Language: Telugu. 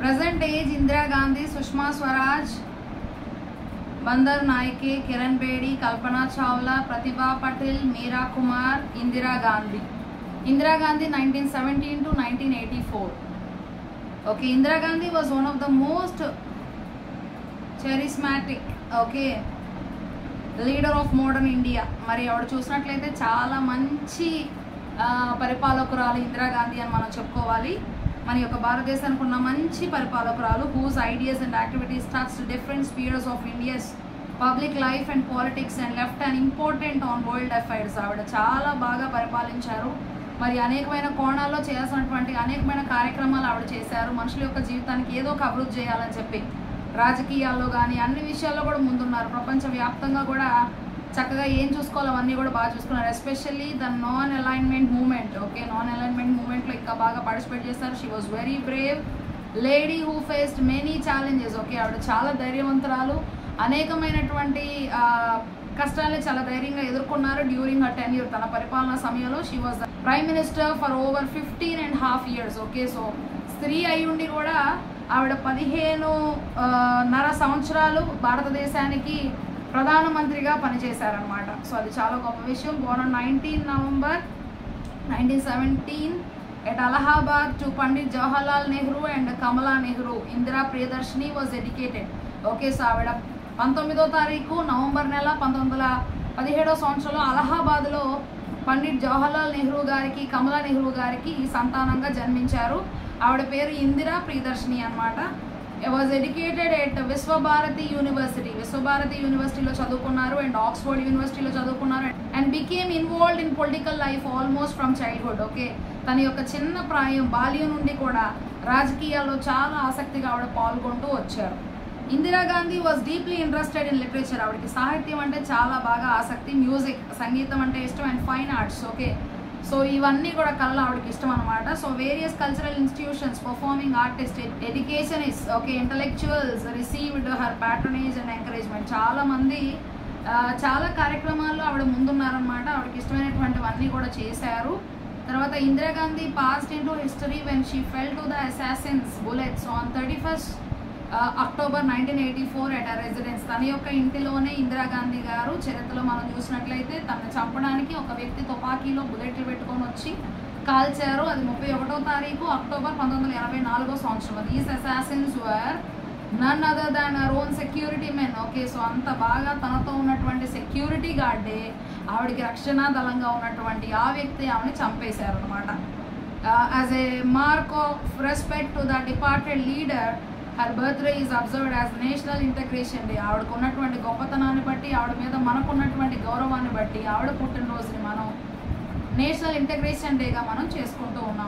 present age Indira Gandhi, Sushma Swaraj, Bandar Naike, Kiran Bedi, Kalpana Chawla, Pratibha Patil, Meera Kumar, Indira Gandhi. Indira Gandhi 1917 to 1984. Okay, Indira Gandhi was one of the most charismatic, okay, leader of modern India మరి ఆవిడ చూసినట్లయితే చాలా మంచి ఆ, పరిపాలకురాలు ఇందిరాగాంధీ అని మనం చెప్పుకోవాలి మన యొక్క భారతదేశానికి ఉన్న మంచి పరిపాలకురాలు whose ideas and activities touch different spheres of India's public life and politics and left and important on world affairs ఆవిడ చాలా బాగా పరిపాలించారు మరి అనేకమైన కోణాల్లో చేయాల్సినటువంటి అనేకమైన కార్యక్రమాలు ఆవిడ చేశారు మనుషుల యొక్క జీవితానికి ఏదో ఒక అభివృద్ధి చేయాలని చెప్పి రాజకీయాల్లో కానీ అన్ని విషయాల్లో కూడా ముందున్నారు ప్రపంచవ్యాప్తంగా కూడా చక్కగా ఏం చూసుకోవాలో అవన్నీ కూడా బాగా చూసుకున్నారు especially the non alignment movement okay non alignment మూమెంట్లో ఇంకా బాగా పార్టిసిపేట్ చేస్తారు she was very brave lady who faced many challenges okay ఆవిడ చాలా ధైర్యవంతురాలు అనేకమైనటువంటి ఆ, కష్టాలని చాలా ధైర్యంగా ఎదుర్కొన్నారు డ్యూరింగ్ హర్ టెన్ ఇయర్ తన పరిపాలనా సమయంలో she was prime minister for over fifteen and half years okay so స్త్రీ అయి ఉండి కూడా ఆవిడ పదిహేను ఆ, నర సంవత్సరాలు భారతదేశానికి ప్రధానమంత్రిగా పనిచేశారనమాట సో అది చాలా గొప్ప విషయం born nineteen November nineteen seventeen at Allahabad to Pandit Jawaharlal Nehru and Kamala Nehru Indira Priyadarshini was educated okay so ఆవిడ పంతొమ్మిదో తారీఖు నవంబర్ నెల పంతొమ్మిది వందల పదిహేడో సంవత్సరంలో అలహాబాద్లో పండిట్ జవహర్లాల్ నెహ్రూ గారికి కమలా నెహ్రూ గారికి సంతానంగా జన్మించారు ఆవిడ పేరు ఇందిరా ప్రియదర్శిని అనమాట was educated at Visva Bharati university Visva Bharati యూనివర్సిటీలో చదువుకున్నారు అండ్ ఆక్స్ఫర్డ్ యూనివర్సిటీలో చదువుకున్నారు and became involved in political life almost from childhood okay తన యొక్క చిన్న ప్రాయం బాల్యం నుండి కూడా రాజకీయాల్లో చాలా ఆసక్తిగా ఆవిడ పాల్గొంటూ వచ్చారు Indira Gandhi was deeply interested in literature ఆవిడకి సాహిత్యం అంటే చాలా బాగా ఆసక్తి మ్యూజిక్ సంగీతం అంటే ఇష్టం and fine arts okay so ఇవన్నీ కూడా కళలు ఆవిడకి ఇష్టం అనమాట so various cultural institutions performing artist education is okay intellectuals received her patronage and encouragement చాలా మంది ఆ, చాలా కార్యక్రమాల్లో ఆవిడ ముందున్నారనమాట ఆవిడకి ఇష్టమైనటువంటివన్నీ కూడా చేశారు తర్వాత Indira Gandhi passed in to history when she fell to the assassins bullets on thirty first October nineteen eighty four at ఆ రెసిడెన్స్ తన యొక్క ఇంటిలోనే ఇందిరాగాంధీ గారు చరిత్రలో మనం చూసినట్లయితే తనను చంపడానికి ఒక వ్యక్తి తుపాకీలో బుల్లెట్లు పెట్టుకొని వచ్చి కాల్చారు అది ముప్పై ఒకటో తారీఖు అక్టోబర్ పంతొమ్మిది వందల ఎనభై నాలుగో సంవత్సరం these assassins were none other than our own security men okay so అంత బాగా తనతో ఉన్నటువంటి సెక్యూరిటీ గార్డే ఆవిడకి రక్షణ దళంగా ఉన్నటువంటి ఆ వ్యక్తి ఆవిడని చంపేశారు అనమాట as a mark of respect to the departed leader her birthday is observed as national integration day ఆవిడకు ఉన్నటువంటి గొప్పతనాన్ని బట్టి ఆవిడ మీద మనకున్నటువంటి గౌరవాన్ని బట్టి ఆవిడ పుట్టినరోజుని మనం నేషనల్ ఇంటగ్రేషన్ డేగా మనం చేసుకుంటూ ఉన్నాం